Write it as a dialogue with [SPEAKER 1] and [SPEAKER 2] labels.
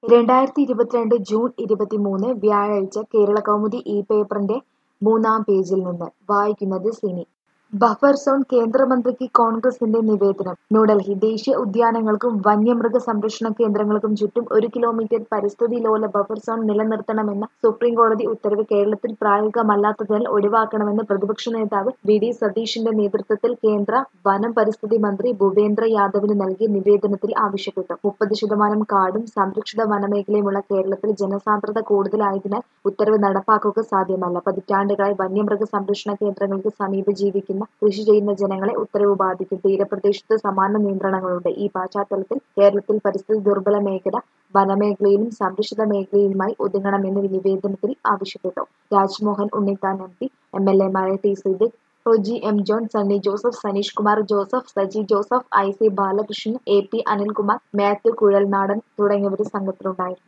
[SPEAKER 1] രണ്ടായിരത്തി ഇരുപത്തിരണ്ട് ജൂൺ ഇരുപത്തിമൂന്ന് വ്യാഴാഴ്ച കേരളകൗമുദി ഈ പേപ്പറിന്റെ മൂന്നാം പേജിൽ നിന്ന് വായിക്കുന്നത് സിനി ബഫർ സോൺ കേന്ദ്രമന്ത്രിക്ക് കോൺഗ്രസിന്റെ നിവേദനം ന്യൂഡൽഹി ദേശീയ ഉദ്യാനങ്ങൾക്കും വന്യമൃഗ സംരക്ഷണ കേന്ദ്രങ്ങൾക്കും ചുറ്റും ഒരു കിലോമീറ്റർ പരിസ്ഥിതി ലോല ബഫർ സോൺ നിലനിർത്തണമെന്ന സുപ്രീംകോടതി ഉത്തരവ് കേരളത്തിൽ പ്രായോഗികമല്ലാത്തതിനാൽ ഒഴിവാക്കണമെന്ന് പ്രതിപക്ഷ നേതാവ് വി ഡി സതീശിന്റെ നേതൃത്വത്തിൽ കേന്ദ്ര വനം പരിസ്ഥിതി മന്ത്രി ഭൂപേന്ദ്ര യാദവിന് നൽകിയ നിവേദനത്തിൽ ആവശ്യപ്പെട്ടു മുപ്പത് ശതമാനം കാടും സംരക്ഷിത വനമേഖലയുമുള്ള കേരളത്തിൽ ജനസാന്ദ്രത കൂടുതലായതിനാൽ ഉത്തരവ് നടപ്പാക്കുക സാധ്യമല്ല പതിറ്റാണ്ടുകളായി വന്യമൃഗ സംരക്ഷണ കേന്ദ്രങ്ങൾക്ക് സമീപം ജീവിക്കുന്ന കൃഷി ചെയ്യുന്ന ജനങ്ങളെ ഉത്തരവ് ബാധിക്കും തീരപ്രദേശത്ത് സമാന നിയന്ത്രണങ്ങളുണ്ട് ഈ പശ്ചാത്തലത്തിൽ കേരളത്തിൽ പരിസ്ഥിതി ദുർബല മേഖല വനമേഖലയിലും സംരക്ഷിത മേഖലയിലുമായി ഒതുങ്ങണമെന്ന് നിവേദനത്തിൽ ആവശ്യപ്പെട്ടു Rajmohan Unnithan M P M L എമാരായ T Siddique Roji M John Sunny Joseph Saneesh Kumar Joseph Saji Joseph I C Balakrishnan A P Anilkumar Mathew Kuzhalnadan തുടങ്ങിയവർ സംഘത്തിലുണ്ടായിരുന്നു